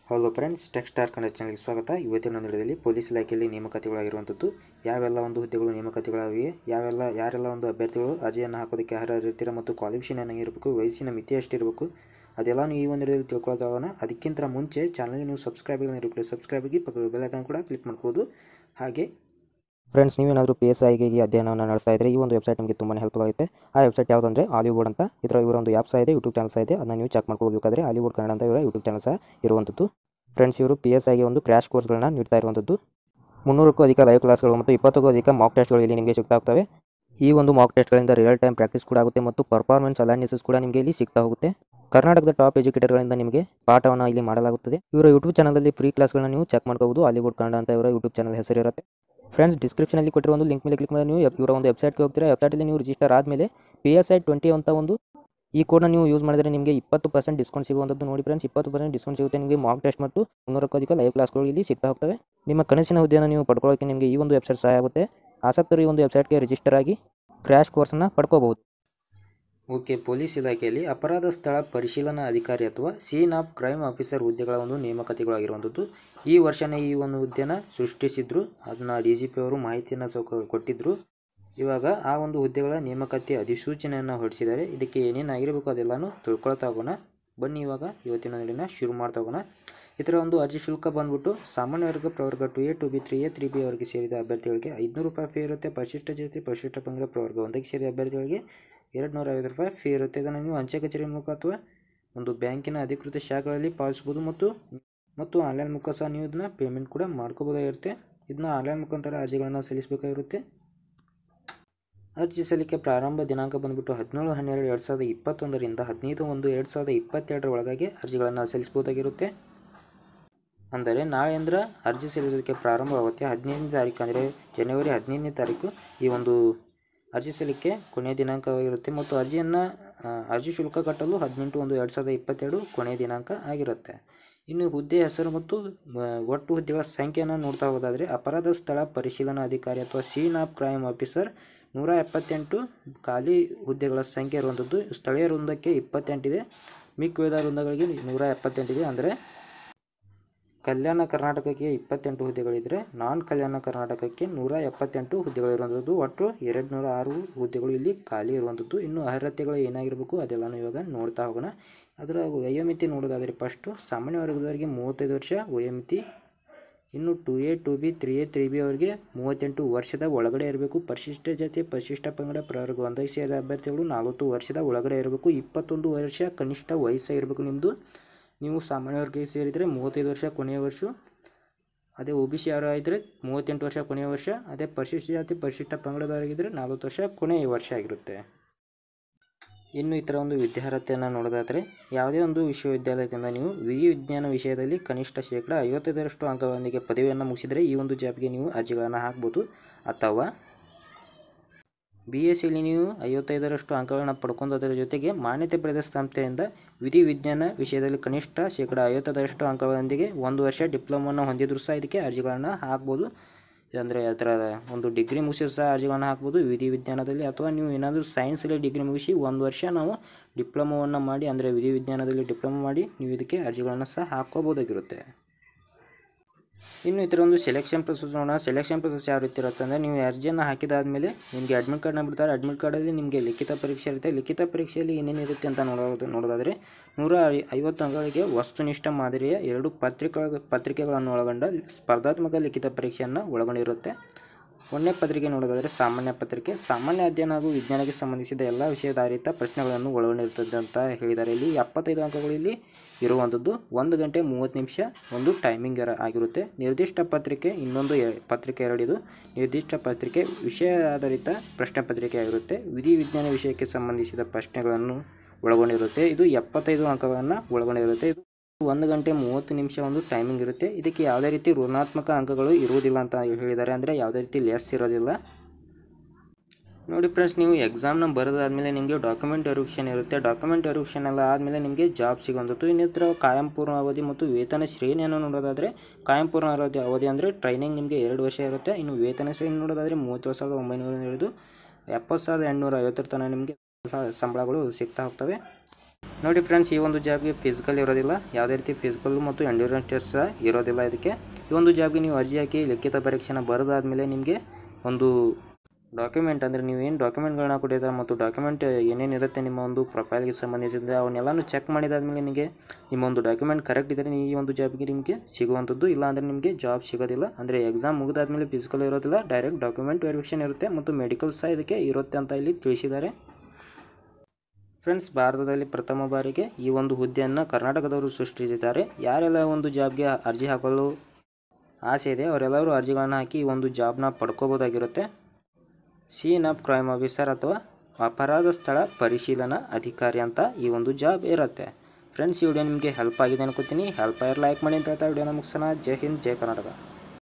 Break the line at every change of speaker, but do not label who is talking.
hello friends text star Kannada ಚಾನಲ್ಗೆ ಸ್ವಾಗತ ಇವತ್ತಿನ ಒಂದು ವಿಡಿಯೋದಲ್ಲಿ ಪೊಲೀಸ್ ಇಲಾಖೆಯಲ್ಲಿ ನೇಮಕಾತಿಗಳಾಗಿರುವಂಥದ್ದು ಯಾವೆಲ್ಲ ಒಂದು ಹುದ್ದೆಗಳು ನೇಮಕಾತಿಗಳಾಗಿವೆ ಯಾವೆಲ್ಲ ಯಾರೆಲ್ಲ ಒಂದು ಅಭ್ಯರ್ಥಿಗಳು ಅರ್ಜಿಯನ್ನು ಹಾಕೋದಕ್ಕೆ ಅರ್ಹರಿರ್ತೀರ ಮತ್ತು ಕ್ವಾಲಿಫಿಕೇಷನ್ ಏನಾಗಿರಬೇಕು ವಯಸ್ಸಿನ ಮಿತಿ ಎಷ್ಟಿರಬೇಕು ಅದೆಲ್ಲ ನೀವು ಈ ಒಂದು ವಿಡಿಯೋದಲ್ಲಿ ತಿಳ್ಕೊಳ್ತಾಗೋಣ ಅದಕ್ಕಿಂತ ಮುಂಚೆ ಚಾನಲ್ಗೆ ನೀವು ಸಬ್ಸ್ಕ್ರೈಬ್ ಆಗಿರೋ ಸಬ್ಸ್ಕ್ರೈಬ್ ಆಗಿ ಪಕ್ಕದ ಬೆಲ್ ಐಕಾನ್ ಕೂಡ ಕ್ಲಿಕ್ ಮಾಡ್ಬೋದು ಹಾಗೆ ಫ್ರೆಂಡ್ಸ್ ನೀವೇನಾದರೂ ಪಿ ಎಸ್ ಐಗೆ ಈ ಅಧ್ಯಯನವನ್ನು ನಡೆಸ್ತಾ ಇದ್ದರೆ ಈ ಒಂದು ವೆಬ್ಸೈಟ್ ನಿಮಗೆ ತುಂಬಾ ಹೆಲ್ಪ್ ಆಗುತ್ತೆ ಆ ವೆಬ್ಸೈಟ್ ಯಾವುದಂದರೆ ಆಲಿವುಡ್ ಅಂತ ಇದರ ಇವರ ಒಂದು ಆ್ಯಪ್ ಸಹ ಇದೆ ಯೂಟ್ಯೂಬ್ ಚಾನಲ್ ಸಹ ಇದೆ ಅದನ್ನು ನೀವು ಚೆಕ್ ಮಾಡ್ಕೋಬೇಕಾದ್ರೆ ಆಲಿವುಡ್ ಕನ್ನಡ ಅಂತ ಇವರ ಯೂಟ್ಯೂಬ್ ಚಾನಲ್ ಸಹ ಇರುವಂಥದ್ದು ಫ್ರೆಂಡ್ಸ್ ಇವರು ಪಿ ಎಸ್ ಐಗೆ ಒಂದು ಕ್ರ್ಯಾಶ್ ಕೋರ್ಸ್ಗಳನ್ನ ನೀಡ್ತಾ ಇರುವಂಥದ್ದು ಮುನ್ನೂರಕ್ಕೂ ಅಧಿಕ ಲೈವ್ ಕ್ಲಾಸ್ಗಳು ಮತ್ತು ಇಪ್ಪತ್ತಕ್ಕೂ ಅಧಿಕ ಮಾಕ್ ಟೆಸ್ಟ್ಗಳು ಇಲ್ಲಿ ನಿಮಗೆ ಸಿಗ್ತಾ ಹೋಗ್ತವೆ ಈ ಒಂದು ಮಾಕ್ ಟೆಸ್ಟ್ಗಳಿಂದ ರಿಯಲ್ ಟೈಮ್ ಪ್ರಾಕ್ಟೀಸ್ ಕೂಡ ಆಗುತ್ತೆ ಮತ್ತು ಪರ್ಫಾರ್ಮೆನ್ಸ್ ಅನಾಲಿಸಿಸ್ ಕೂಡ ನಿಮಗೆ ಇಲ್ಲಿ ಸಿಗ್ತಾ ಹೋಗುತ್ತೆ ಕರ್ನಾಟಕದ ಟಾಪ್ ಎಜುಕೇಟರ್ಗಳಿಂದ ನಿಮಗೆ ಪಾಠವನ್ನು ಇಲ್ಲಿ ಮಾಡಲಾಗುತ್ತದೆ ಇವರ ಯೂಟ್ಯೂಬ್ ಚಾನಲಲ್ಲಿ ಫ್ರೀ ಕ್ಲಾಸ್ಗಳನ್ನ ನೀವು ಚೆಕ್ ಮಾಡ್ಕೋಬಹುದು ಹಾಲಿವುಡ್ ಕನ್ನಡ ಅಂತ ಇವರ ಯೂಟ್ಯೂಬ್ ಚಾನಲ್ ಹೆಸರಿರುತ್ತೆ ಫ್ರೆಂಡ್ಸ್ ಡಿಸ್ಕ್ರಿಪ್ಷನಲ್ಲಿ ಕೊಟ್ಟಿರೋ ಒಂದು ಲಿಂಕ್ ಮೇಲೆ ಕ್ಲಿಕ್ ಮಾಡಿ ನೀವು ಇವರ ಒಂದು ವೆಬ್ಸೈಟ್ಗೆ ಹೋಗ್ತೀರಾ ವೆಬ್ಸೈಟಲ್ಲಿ ನೀವು ರಿಜಿಸ್ಟರ್ ಆದಮೇಲೆ ಪಿ ಎಸ್ ಐ ಟ್ವೆಂಟಿ ಅಂತ ಒಂದು ಈ ಕೋಡ್ನ ನೀವು ಯೂಸ್ ಮಾಡಿದರೆ ನಿಮಗೆ ಇಪ್ಪತ್ತು ಪರ್ಸೆಂಟ್ ಡಿಸ್ಕೌಂಟ್ ಸಿಗುವಂಥದ್ದು ನೋಡಿ ಫ್ರೆಂಡ್ಸ್ ಇಪ್ಪತ್ತು ಪರ್ಸೆಂಟ್ ಡಿಸ್ಕೌಂಟ್ ಸಿಗುತ್ತೆ ನಿಮಗೆ ಮಾಕ್ ಟೆಸ್ಟ್ ಮತ್ತು ಮುನ್ನೂರಕ್ಕೂ ಅಧಿಕ ಲೈವ್ ಕ್ಲಾಸ್ಗಳು ಇಲ್ಲಿ ಸಿಗ್ತಾ ಹೋಗ್ತವೆ ನಿಮ್ಮ ಕನಸಿನ ಹುದ್ದೆಯನ್ನು ನೀವು ಪಡ್ಕೊಳ್ಳೋಕ್ಕೆ ನಿಮಗೆ ಈ ಒಂದು ವೆಬ್ಸೈಟ್ ಸಹಾಯ ಆಗುತ್ತೆ ಆಸಕ್ತರು ಈ ಒಂದು ವೆಬ್ಸೈಟ್ಗೆ ರಿಜಿಸ್ಟರ್ ಆಗಿ ಕ್ರ್ಯಾಶ್ ಕೋರ್ಸನ್ನು ಪಡ್ಕೋಬಹುದು ಓಕೆ ಪೊಲೀಸ್ ಇಲಾಖೆಯಲ್ಲಿ ಅಪರಾಧ ಸ್ಥಳ ಪರಿಶೀಲನಾ ಅಧಿಕಾರಿ ಅಥವಾ ಸೀನ್ ಆಫ್ ಕ್ರೈಮ್ ಆಫೀಸರ್ ಹುದ್ದೆಗಳ ಒಂದು ನೇಮಕಾತಿಗಳಾಗಿರುವಂಥದ್ದು ಈ ವರ್ಷನೇ ಈ ಒಂದು ಹುದ್ದೆನ ಸೃಷ್ಟಿಸಿದ್ರು ಅದನ್ನು ಡಿ ಜಿ ಪಿ ಅವರು ಮಾಹಿತಿಯನ್ನು ಸೌಕ ಕೊಟ್ಟಿದ್ದರು ಇವಾಗ ಆ ಒಂದು ಹುದ್ದೆಗಳ ನೇಮಕಾತಿ ಅಧಿಸೂಚನೆಯನ್ನು ಹೊರಡಿಸಿದ್ದಾರೆ ಇದಕ್ಕೆ ಏನೇನು ಆಗಿರಬೇಕು ಅದೆಲ್ಲನೂ ತಿಳ್ಕೊಳ್ತಾ ಹೋಗೋಣ ಬನ್ನಿ ಇವಾಗ ಇವತ್ತಿನ ನಡೆನ ಶುರು ಮಾಡ್ತಾ ಹೋಗೋಣ ಇದರ ಒಂದು ಅರ್ಜಿ ಶುಲ್ಕ ಬಂದ್ಬಿಟ್ಟು ಸಾಮಾನ್ಯ ವರ್ಗ ಪ್ರವರ್ಗ two A two B three A three B ಅವರಿಗೆ ಸೇರಿದ ಅಭ್ಯರ್ಥಿಗಳಿಗೆ ಐದುನೂರು ರೂಪಾಯಿ ಫೀ ಇರುತ್ತೆ ಪರಿಶಿಷ್ಟ ಜಾತಿ ಪರಿಶಿಷ್ಟ ಪಂಗಡ ಪ್ರವರ್ಗ ಒಂದಕ್ಕೆ ಸೇರಿದ ಅಭ್ಯರ್ಥಿಗಳಿಗೆ ಎರಡು ನೂರ ಐವತ್ತು ರೂಪಾಯಿ ಫೀ ಇರುತ್ತೆ ಇದನ್ನು ನೀವು ಅಂಚೆ ಕಚೇರಿ ಮೂಲಕ ಅಥವಾ ಒಂದು ಬ್ಯಾಂಕಿನ ಅಧಿಕೃತ ಶಾಖೆಗಳಲ್ಲಿ ಪಾಲಿಸ್ಬೋದು ಮತ್ತು ಮತ್ತು ಆನ್ಲೈನ್ ಮುಖ ಸಹ ನೀವು ಇದನ್ನ ಪೇಮೆಂಟ್ ಕೂಡ ಮಾಡ್ಕೋಬೋದಾಗಿರುತ್ತೆ ಇದನ್ನ ಆನ್ಲೈನ್ ಮುಖಾಂತರ ಅರ್ಜಿಗಳನ್ನು ಸಲ್ಲಿಸಬೇಕಾಗಿರುತ್ತೆ ಅರ್ಜಿ ಸಲ್ಲಿಕೆ ಪ್ರಾರಂಭ ದಿನಾಂಕ ಬಂದುಬಿಟ್ಟು ಹದಿನೇಳು ಹನ್ನೆರಡು ಎರಡು ಸಾವಿರದ ಇಪ್ಪತ್ತೊಂದರಿಂದ ಹದಿನೈದು ಒಂದು ಎರಡು ಸಾವಿರದ ಇಪ್ಪತ್ತೆರಡರ ಒಳಗಾಗಿ ಅರ್ಜಿಗಳನ್ನು ಸಲ್ಲಿಸಬಹುದಾಗಿರುತ್ತೆ ಅಂದರೆ ನಾಳೆ ಅಂದ್ರೆ ಅರ್ಜಿ ಸಲ್ಲಿಸೋದಕ್ಕೆ ಪ್ರಾರಂಭವಾಗುತ್ತೆ ಹದಿನೈದನೇ ತಾರೀಕು ಅಂದರೆ ಜನವರಿ ಹದಿನೈದನೇ ತಾರೀಕು ಈ ಒಂದು ಅರ್ಜಿ ಸಲ್ಲಿಕೆ ಕೊನೆಯ ದಿನಾಂಕವಾಗಿರುತ್ತೆ ಮತ್ತು ಅರ್ಜಿಯನ್ನು ಅರ್ಜಿ ಶುಲ್ಕ ಕಟ್ಟಲು ಹದಿನೆಂಟು ಒಂದು ಎರಡು ಸಾವಿರದ ಇಪ್ಪತ್ತೆರಡು ಕೊನೆಯ ದಿನಾಂಕ ಆಗಿರುತ್ತೆ ಇನ್ನು ಹುದ್ದೆ ಹೆಸರು ಮತ್ತು ಒಟ್ಟು ಹುದ್ದೆಗಳ ಸಂಖ್ಯೆಯನ್ನು ನೋಡ್ತಾ ಹೋಗೋದಾದರೆ ಅಪರಾಧ ಸ್ಥಳ ಪರಿಶೀಲನಾ ಅಧಿಕಾರಿ ಅಥವಾ ಸೀನ್ ಆಫ್ ಕ್ರೈಮ್ ಆಫೀಸರ್ ನೂರ ಎಪ್ಪತ್ತೆಂಟು ಖಾಲಿ ಹುದ್ದೆಗಳ ಸಂಖ್ಯೆ ಇರುವಂಥದ್ದು ಸ್ಥಳೀಯ ವೃಂದಕ್ಕೆ ಇಪ್ಪತ್ತೆಂಟಿದೆ ಮಿಕ್ಕುಳಿದ ವೃಂದಗಳಿಗೆ ನೂರ ಎಪ್ಪತ್ತೆಂಟಿದೆ ಅಂದರೆ ಕಲ್ಯಾಣ ಕರ್ನಾಟಕಕ್ಕೆ ಇಪ್ಪತ್ತೆಂಟು ಹುದ್ದೆಗಳಿದ್ದರೆ ನಾನ್ ಕಲ್ಯಾಣ ಕರ್ನಾಟಕಕ್ಕೆ ನೂರ ಎಪ್ಪತ್ತೆಂಟು ಹುದ್ದೆಗಳಿರುವಂಥದ್ದು ಒಟ್ಟು ಎರಡು ನೂರ ಆರು ಹುದ್ದೆಗಳು ಇಲ್ಲಿ ಖಾಲಿ ಇರುವಂಥದ್ದು ಇನ್ನು ಅರ್ಹತೆಗಳು ಏನಾಗಿರಬೇಕು ಅದೆಲ್ಲನೂ ಇವಾಗ ನೋಡ್ತಾ ಹೋಗೋಣ ಅದರ ವಯೋಮಿತಿ ನೋಡೋದಾದರೆ ಫಸ್ಟು ಸಾಮಾನ್ಯ ವರ್ಗದವರಿಗೆ ಮೂವತ್ತೈದು ವರ್ಷ ವಯೋಮಿತಿ ಇನ್ನು two A two B three A three B ಅವರಿಗೆ ಮೂವತ್ತೆಂಟು ವರ್ಷದ ಒಳಗಡೆ ಇರಬೇಕು ಪರಿಶಿಷ್ಟ ಜಾತಿ ಪರಿಶಿಷ್ಟ ಪಂಗಡ ಪ್ರವರ್ಗ ಒಂದಕ್ಕೆ ಸೇರಿದ ಅಭ್ಯರ್ಥಿಗಳು ನಲವತ್ತು ವರ್ಷದ ಒಳಗಡೆ ಇರಬೇಕು ಇಪ್ಪತ್ತೊಂದು ವರ್ಷ ಕನಿಷ್ಠ ವಯಸ್ಸು ಇರಬೇಕು ನಿಮ್ಮದು ನೀವು ಸಾಮಾನ್ಯ ವರ್ಗಕ್ಕೆ ಸೇರಿದರೆ ಮೂವತ್ತೈದು ವರ್ಷ ಕೊನೆಯ ವರ್ಷ ಅದೇ ಒ ಬಿ ಸಿ ಯಾರು ಆಗಿದ್ದರೆ ಮೂವತ್ತೆಂಟು ವರ್ಷ ಕೊನೆಯ ವರ್ಷ ಅದೇ ಪರಿಶಿಷ್ಟ ಜಾತಿ ಪರಿಶಿಷ್ಟ ಪಂಗಡದವರಾಗಿದ್ದರೆ ನಲವತ್ತು ವರ್ಷ ಕೊನೆಯ ವರ್ಷ ಆಗಿರುತ್ತೆ ಇನ್ನು ಈ ಥರ ಒಂದು ವಿದ್ಯಾರ್ಹತೆಯನ್ನು ನೋಡೋದಾದರೆ ಯಾವುದೇ ಒಂದು ವಿಶ್ವವಿದ್ಯಾಲಯದಿಂದ ನೀವು ವಿಧಿ ವಿಜ್ಞಾನ ವಿಷಯದಲ್ಲಿ ಕನಿಷ್ಠ ಶೇಕಡ ಐವತ್ತೈದರಷ್ಟು ಅಂಕಗಳೊಂದಿಗೆ ಪದವಿಯನ್ನು ಮುಗಿಸಿದರೆ ಈ ಒಂದು ಜಾಬ್ಗೆ ನೀವು ಅರ್ಜಿಗಳನ್ನು ಹಾಕ್ಬೋದು ಅಥವಾ ಬಿ ಎಸ್ ಸಿಲಿ ನೀವು ಐವತ್ತೈದರಷ್ಟು ಅಂಕಗಳನ್ನು ಪಡ್ಕೊಂಡೋದ್ರ ಜೊತೆಗೆ ಮಾನ್ಯತೆ ಪಡೆದ ಸಂಸ್ಥೆಯಿಂದ ವಿಧಿ ವಿಜ್ಞಾನ ವಿಷಯದಲ್ಲಿ ಕನಿಷ್ಠ ಶೇಕಡ ಐವತ್ತೈದರಷ್ಟು ಅಂಕಗಳೊಂದಿಗೆ ಒಂದು ವರ್ಷ ಡಿಪ್ಲೊಮವನ್ನು ಹೊಂದಿದ್ರು ಸಹ ಇದಕ್ಕೆ ಅರ್ಜಿಗಳನ್ನು ಹಾಕ್ಬೋದು ಅಂದರೆ ಅದರ ಒಂದು ಡಿಗ್ರಿ ಮುಗಿಸಿದ್ರು ಸಹ ಅರ್ಜಿಗಳನ್ನು ಹಾಕ್ಬೋದು ವಿಧಿ ವಿಜ್ಞಾನದಲ್ಲಿ ಅಥವಾ ನೀವು ಏನಾದರೂ ಸೈನ್ಸಲ್ಲಿ ಡಿಗ್ರಿ ಮುಗಿಸಿ ಒಂದು ವರ್ಷ ನಾವು ಡಿಪ್ಲೊಮೋವನ್ನು ಮಾಡಿ ಅಂದರೆ ವಿಧಿ ವಿಜ್ಞಾನದಲ್ಲಿ ಡಿಪ್ಲೊಮೊ ಮಾಡಿ ನೀವು ಇದಕ್ಕೆ ಅರ್ಜಿಗಳನ್ನು ಸಹ ಹಾಕ್ಕೋಬೋದಾಗಿರುತ್ತೆ ಇನ್ನು ಈ ಥರ ಒಂದು ಸೆಲೆಕ್ಷನ್ ಪ್ರೊಸೆಸ್ ನೋಡೋಣ ಸೆಲೆಕ್ಷನ್ ಪ್ರೊಸೆಸ್ ಯಾವ ರೀತಿ ಇರುತ್ತೆ ಅಂದರೆ ನೀವು ಅರ್ಜಿಯನ್ನು ಹಾಕಿದಾದಮೇಲೆ ನಿಮಗೆ ಅಡ್ಮಿಟ್ ಕಾರ್ಡ್ನ ಬಿಡ್ತಾರೆ ಅಡ್ಮಿಟ್ ಕಾರ್ಡಲ್ಲಿ ನಿಮಗೆ ಲಿಖಿತ ಪರೀಕ್ಷೆ ಇರುತ್ತೆ ಲಿಖಿತ ಪರೀಕ್ಷೆಯಲ್ಲಿ ಏನೇನು ಇರುತ್ತೆ ಅಂತ ನೋಡೋದು ನೋಡೋದಾದರೆ ನೂರ ಐವತ್ತು ಅಂಕಗಳಿಗೆ ವಸ್ತುನಿಷ್ಠ ಮಾದರಿಯ ಎರಡು ಪತ್ರಿಕೆ ಪತ್ರಿಕೆಗಳನ್ನು ಒಳಗೊಂಡ ಸ್ಪರ್ಧಾತ್ಮಕ ಲಿಖಿತ ಪರೀಕ್ಷೆಯನ್ನು ಒಳಗೊಂಡಿರುತ್ತೆ ಒಂದನೇ ಪತ್ರಿಕೆ ನೋಡೋದಾದರೆ ಸಾಮಾನ್ಯ ಪತ್ರಿಕೆ ಸಾಮಾನ್ಯ ಅಧ್ಯಯನ ಹಾಗೂ ವಿಜ್ಞಾನಕ್ಕೆ ಸಂಬಂಧಿಸಿದ ಎಲ್ಲ ವಿಷಯಾಧಾರಿತ ಪ್ರಶ್ನೆಗಳನ್ನು ಒಳಗೊಂಡಿರುತ್ತದೆ ಅಂತ ಹೇಳಿದ್ದಾರೆ ಇಲ್ಲಿ ಎಪ್ಪತ್ತೈದು ಅಂಕಗಳು ಇಲ್ಲಿ ಇರುವಂಥದ್ದು ಒಂದು ಗಂಟೆ ಮೂವತ್ತು ನಿಮಿಷ ಒಂದು ಟೈಮಿಂಗ್ ಆಗಿರುತ್ತೆ ನಿರ್ದಿಷ್ಟ ಪತ್ರಿಕೆ ಇನ್ನೊಂದು ಪತ್ರಿಕೆ ಎರಡಿದು ನಿರ್ದಿಷ್ಟ ಪತ್ರಿಕೆ ವಿಷಯ ಆಧಾರಿತ ಪ್ರಶ್ನೆ ಪತ್ರಿಕೆ ಆಗಿರುತ್ತೆ ವಿಧಿ ವಿಜ್ಞಾನ ವಿಷಯಕ್ಕೆ ಸಂಬಂಧಿಸಿದ ಪ್ರಶ್ನೆಗಳನ್ನು ಒಳಗೊಂಡಿರುತ್ತೆ ಇದು ಎಪ್ಪತ್ತೈದು ಅಂಕಗಳನ್ನು ಒಳಗೊಂಡಿರುತ್ತೆ ಇದು ಒಂದು ಗಂಟೆ ಮೂವತ್ತು ನಿಮಿಷ ಒಂದು ಟೈಮಿಂಗ್ ಇರುತ್ತೆ ಇದಕ್ಕೆ ಯಾವುದೇ ರೀತಿ ಋಣಾತ್ಮಕ ಅಂಕಗಳು ಇರುವುದಿಲ್ಲ ಅಂತ ಹೇಳಿದ್ದಾರೆ ಅಂದರೆ ಯಾವುದೇ ರೀತಿ ಲೆಸ್ ಇರೋದಿಲ್ಲ ನೋಡಿ ಫ್ರೆಂಡ್ಸ್ ನೀವು ಎಕ್ಸಾಮ್ನ ಬರೆದಾದ್ಮೇಲೆ ನಿಮಗೆ ಡಾಕ್ಯುಮೆಂಟ್ ವೆರಿಫಿಕೇಷನ್ ಇರುತ್ತೆ ಡಾಕ್ಯುಮೆಂಟ್ ವೆರಿಫಿಕೇಷನ್ ಎಲ್ಲ ಆದಮೇಲೆ ನಿಮಗೆ ಜಾಬ್ ಸಿಗುವಂಥದ್ದು ಇನ್ನಿತರ ಕಾಯಂ ಪೂರ್ಣ ಅವಧಿ ಮತ್ತು ವೇತನ ಶ್ರೇಣಿಯನ್ನು ನೋಡೋದಾದರೆ ಕಾಯಂ ಪೂರ್ಣ ಅವಧಿ ಅವಧಿ ಅಂದರೆ ಟ್ರೈನಿಂಗ್ ನಿಮಗೆ ಎರಡು ವರ್ಷ ಇರುತ್ತೆ ಇನ್ನು ವೇತನ ಶ್ರೇಣಿ ನೋಡೋದಾದರೆ ಮೂವತ್ತು ಸಾವಿರದ ಒಂಬೈನೂರ ಹಿಡಿದು ಎಪ್ಪತ್ತು ಸಾವಿರದ ಎಂಟುನೂರ ಐವತ್ತರ ತನಕ ನಿಮಗೆ ಸಂಬಳಗಳು ಸಿಗ್ತಾ ಹೋಗ್ತವೆ ನೋಡಿ ಫ್ರೆಂಡ್ಸ್ ಈ ಒಂದು ಜಾಬ್ಗೆ ಫಿಸಿಕಲ್ ಇರೋದಿಲ್ಲ ಯಾವುದೇ ರೀತಿ ಫಿಸಿಕಲ್ ಮತ್ತು ಎಂಡ್ಯೂರೆನ್ಸ್ ಟೆಸ್ಟ್ ಸಹ ಇರೋದಿಲ್ಲ ಇದಕ್ಕೆ ಈ ಒಂದು ಜಾಬ್ಗೆ ನೀವು ಅರ್ಜಿ ಹಾಕಿ ಲಿಖಿತ ಪರೀಕ್ಷೆನ ಬರೆದಾದ್ಮೇಲೆ ನಿಮಗೆ ಒಂದು ಡಾಕ್ಯುಮೆಂಟ್ ಅಂದರೆ ನೀವು ಏನು ಡಾಕ್ಯುಮೆಂಟ್ಗಳನ್ನ ಕೊಟ್ಟಿದ್ದಾರೆ ಮತ್ತು ಡಾಕ್ಯುಮೆಂಟ್ ಏನೇನು ಇರುತ್ತೆ ನಿಮ್ಮ ಒಂದು ಪ್ರೊಫೈಲ್ಗೆ ಸಂಬಂಧಿಸಿದ ಅವನ್ನೆಲ್ಲನೂ ಚೆಕ್ ಮಾಡಿದಾದ್ಮೇಲೆ ನಿಮಗೆ ನಿಮ್ಮ ಒಂದು ಡಾಕ್ಯುಮೆಂಟ್ ಕರೆಕ್ಟ್ ಇದ್ದರೆ ಈ ಒಂದು ಜಾಬ್ಗೆ ನಿಮಗೆ ಸಿಗುವಂಥದ್ದು ಇಲ್ಲ ಅಂದರೆ ನಿಮಗೆ ಜಾಬ್ ಸಿಗೋದಿಲ್ಲ ಅಂದರೆ ಎಕ್ಸಾಮ್ ಮುಗಿದಾದ್ಮೇಲೆ ಫಿಸಿಕಲ್ ಇರೋದಿಲ್ಲ ಡೈರೆಕ್ಟ್ ಡಾಕ್ಯುಮೆಂಟ್ ವೆರಿಫಿಕೇಷನ್ ಇರುತ್ತೆ ಮತ್ತು ಮೆಡಿಕಲ್ ಸಹ ಇದಕ್ಕೆ ಇರುತ್ತೆ ಅಂತ ಇಲ್ಲಿ ತಿಳಿಸಿದ್ದಾರೆ ಫ್ರೆಂಡ್ಸ್ ಭಾರತದಲ್ಲಿ ಪ್ರಥಮ ಬಾರಿಗೆ ಈ ಒಂದು ಹುದ್ದೆಯನ್ನು ಕರ್ನಾಟಕದವರು ಸೃಷ್ಟಿಸಿದ್ದಾರೆ ಯಾರೆಲ್ಲ ಒಂದು ಜಾಬ್ಗೆ ಅರ್ಜಿ ಹಾಕಲು ಆಸೆ ಇದೆ ಅವರೆಲ್ಲರೂ ಅರ್ಜಿಗಳನ್ನು ಹಾಕಿ ಈ ಒಂದು ಜಾಬ್ನ ಪಡ್ಕೋಬೋದಾಗಿರುತ್ತೆ ಸೀನ್ ಆಫ್ ಕ್ರೈಮ್ ಆಫೀಸರ್ ಅಥವಾ ಅಪರಾಧ ಸ್ಥಳ ಪರಿಶೀಲನಾ ಅಧಿಕಾರಿ ಅಂತ ಈ ಒಂದು ಜಾಬ್ ಇರುತ್ತೆ ಫ್ರೆಂಡ್ಸ್ ಈ ವಿಡಿಯೋ ನಿಮಗೆ ಹೆಲ್ಪ್ ಆಗಿದೆ ಅನ್ಕೋತೀನಿ ಹೆಲ್ಪ್ ಆಗಿ ಲೈಕ್ ಮಾಡಿ ಅಂತ ಹೇಳ್ತಾ ವಿಡಿಯೋನ ಮುಗಿಸೋಣ ಜೈ ಹಿಂದ್ ಜೈ ಕರ್ನಾಟಕ